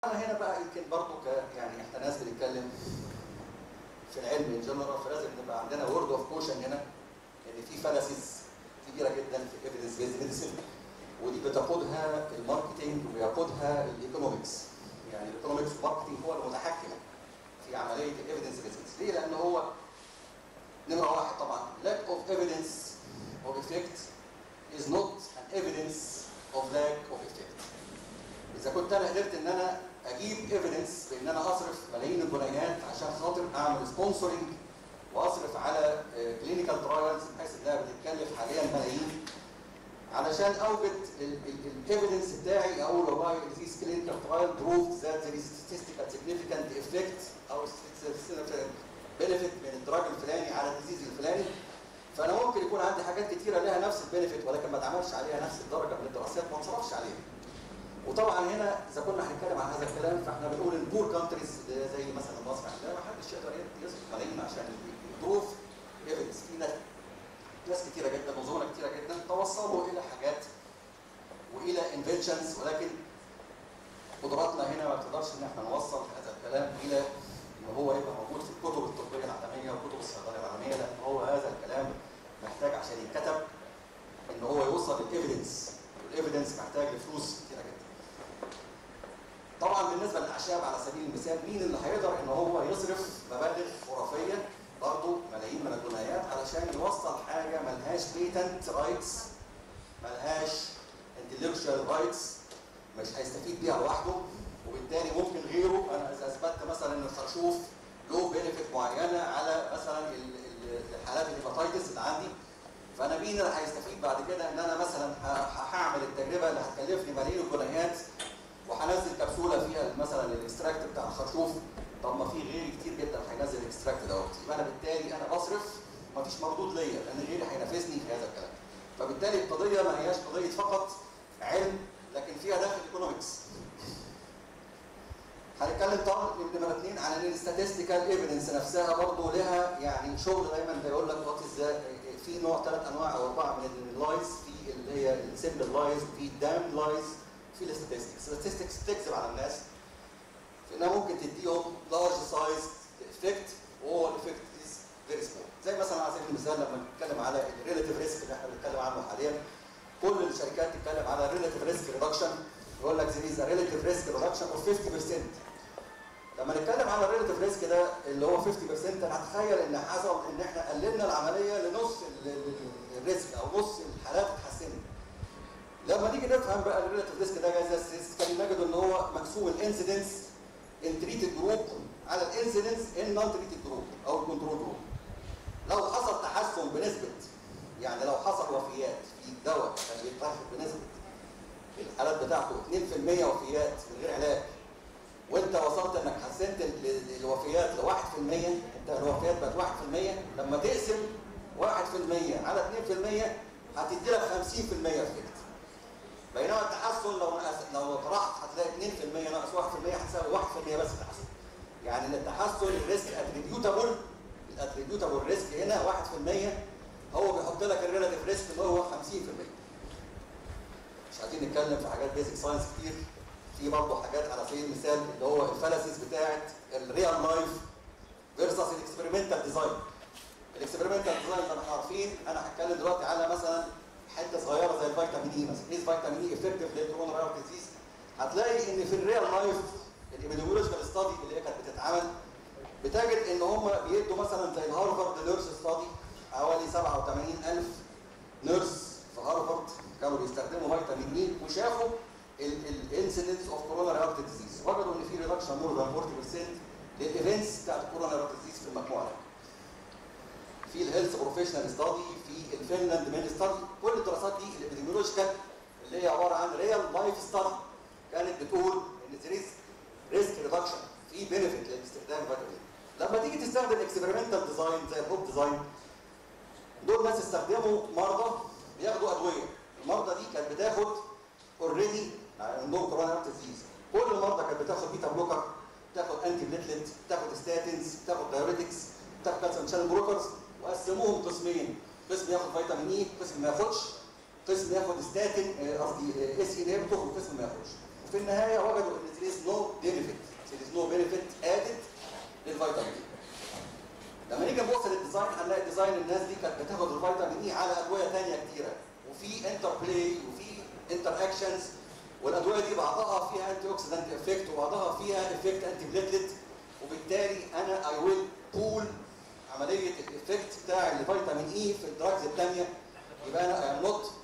انا هنا بقى يمكن برضه ك يعني احنا ناس بنتكلم في العلم ان جنرال فلازم نبقى عندنا وورد اوف كوشن هنا ان في فلاسيز كبيره جدا في الايفيدنس بيزد ميديسن ودي بتقودها الماركتنج وبيقودها الايكونومكس يعني الايكونومكس والماركتنج هو المتحكم في عمليه الايفيدنس بيزنس ليه؟ لان هو نمره واحد طبعا lack of evidence of effect is not an evidence of lack of effect اذا كنت انا قدرت ان انا اجيب ايفيدنس بان انا اصرف ملايين الجنيهات عشان خاطر اعمل سبونسرنج واصرف على كلينيكال ترايلز بحيث انها بتتكلف حاليا ملايين علشان اوجد الايفيدنس بتاعي اقول والله this clinical trial proved that there is statistical significant effect او benefit من الدراج الفلاني على الديزيز الفلاني فانا ممكن يكون عندي حاجات كتيره لها نفس البنفيت ولكن ما اتعملش عليها نفس الدرجه من الدراسات ما انصرفش عليها. وطبعا هنا اذا كنا هنتكلم عن هذا الكلام فاحنا بنقول ان بور كانتريز زي مثلا مصر عندنا ما حدش يقدر يصرف ملايين عشان يبروف ايفيدنس في ناس ناس كتيره جدا منظومه كتيره جدا توصلوا الى حاجات والى انفنشنز ولكن قدراتنا هنا ما بتقدرش ان احنا نوصل هذا الكلام الى ان هو يبقى موجود في الكتب الطبيه العالميه وكتب الصيدله العالميه لان هو هذا الكلام محتاج عشان يتكتب ان هو يوصل للايفيدنس والايفيدنس محتاج لفلوس كتيره جدا. طبعا بالنسبه للاعشاب على سبيل المثال مين اللي هيقدر ان هو يصرف مبالغ خرافيه برضه ملايين من الجنيهات علشان يوصل حاجه ملهاش بيتنت رايتس ملهاش انتلكشوال رايتس مش هيستفيد بيها لوحده وبالتالي ممكن غيره انا اذا اثبتت مثلا ان الخرشوف له بينفيت معينه على مثلا الحالات الهيباتيتس اللي عندي فانا مين اللي هيستفيد بعد كده ان انا مثلا هعمل التجربه اللي هتكلفني ملايين الجنيهات وهنزل كبسوله فيها مثلا الاكستراكت بتاع الخرشوف طب ما في غيري كتير جدا هينزل الاكستراكت دوت يبقى انا بالتالي انا بصرف مفيش مردود ليا لان غيري هينافسني في هذا الكلام فبالتالي القضيه ما هياش قضيه فقط علم لكن فيها داخل ايكونومكس هنتكلم طبعا نمره اثنين عن ان الستاتستيكال ايفيدنس نفسها برضه لها يعني شغل دايما بيقول لك وات از في نوع ثلاث انواع او اربعه من اللايز في اللي هي السيمبل لايز وفي الدام لايز في الستاتستكس الستاتستكس تكذب على الناس في انها ممكن تديهم لارج سايز افكت وهو الافكت از فيري سمول زي مثلا على سبيل المثال لما نتكلم على الريلاتيف ريسك اللي احنا بنتكلم عنه حاليا كل الشركات تتكلم على الريلاتيف ريسك ريدكشن يقول لك there is a relative risk reduction of 50% لما نتكلم على الريلاتيف ريسك ده اللي هو 50% انا هتخيل ان حصل ان احنا قللنا العمليه لنص الريسك او نص الحالات اتحسنت لما نيجي نفهم بقى الريلاتيف ريسك ده جايز كان نجد ان هو مقسوم الانسيدنس ان تريتد جروب على الانسيدنس ان نون تريتد جروب او الكنترول جروب لو حصل تحسن بنسبه يعني لو حصل وفيات في دواء كان بيتاخد بنسبه الحالات بتاعته 2% وفيات من غير علاج وانت وصلت انك حسنت الوفيات ل 1% انت الوفيات بقت 1% لما تقسم 1% على 2% هتدي لك 50% افكت بينما التحسن لو لو طرحت هتلاقي 2% ناقص 1% هتساوي 1% بس تحسن يعني التحسن الريسك اتريبيوتابل الاتريبيوتابل ريسك هنا 1% هو بيحط لك الريلاتيف ريسك اللي هو 50% مش عايزين نتكلم في حاجات بيزك ساينس كتير في برضه حاجات على سبيل المثال اللي هو الفالاسيس بتاعت الريال لايف فيرسس الاكسبيرمنتال ديزاين الاكسبيرمنتال ديزاين زي ما احنا عارفين انا هتكلم دلوقتي على مثلا حته صغيره زي الفيتامين اي مثلا ايه الفيتامين اي افكتيف للكورونا فيروس ديزيز هتلاقي ان في الريال لايف الابيديميولوجيكال ستادي اللي هي كانت بتتعمل بتجد ان هم بيدوا مثلا زي الهارفارد نيرس ستادي حوالي 87000 نيرس في هارفارد كانوا بيستخدموا فيتامين اي وشافوا الانسيدنس اوف كورونا رياكتيف ديزيز وجدوا ان في ريدكشن مور ذان 40% للايفنتس بتاعت كورونا رياكتيف ديزيز في المجموعه في الهيلث بروفيشنال ستادي في الفينلاند مان ستادي كل الدراسات دي الابيديميولوجيكال اللي هي عباره عن ريال لايف ستادي كانت بتقول ان there is ريسك ريدكشن في بينفيت لاستخدام فيتامين لما تيجي تستخدم اكسبيرمنتال ديزاين زي الهوب ديزاين دول ناس استخدموا مرضى بياخدوا ادويه المرضى دي كانت بتاخد اوريدي عندهم كورونا ديزيز كل المرضى كانت بتاخد بيتا بلوكر بتاخد انتي بليتلت بتاخد ستاتينز بتاخد دايوريتكس بتاخد كالسيوم شانل بلوكرز وقسموهم قسمين قسم ياخد فيتامين اي قسم ما ياخدش قسم ياخد ستاتين قصدي اس ان وقسم ما ياخدش وفي النهايه وجدوا ان there is no benefit بنفيت ادد للفيتامين لما نيجي نبص للديزاين هنلاقي ديزاين الناس دي كانت بتاخد الفيتامين اي على ادويه ثانيه كتيره وفي انتر بلاي وفي انتر اكشنز والادويه دي بعضها فيها انتي اوكسيدنت افكت وبعضها فيها افكت انتي بليتلت وبالتالي انا اي ويل بول عمليه الافكت بتاع الفيتامين اي في الدراجز الثانيه يبقى انا ام نوت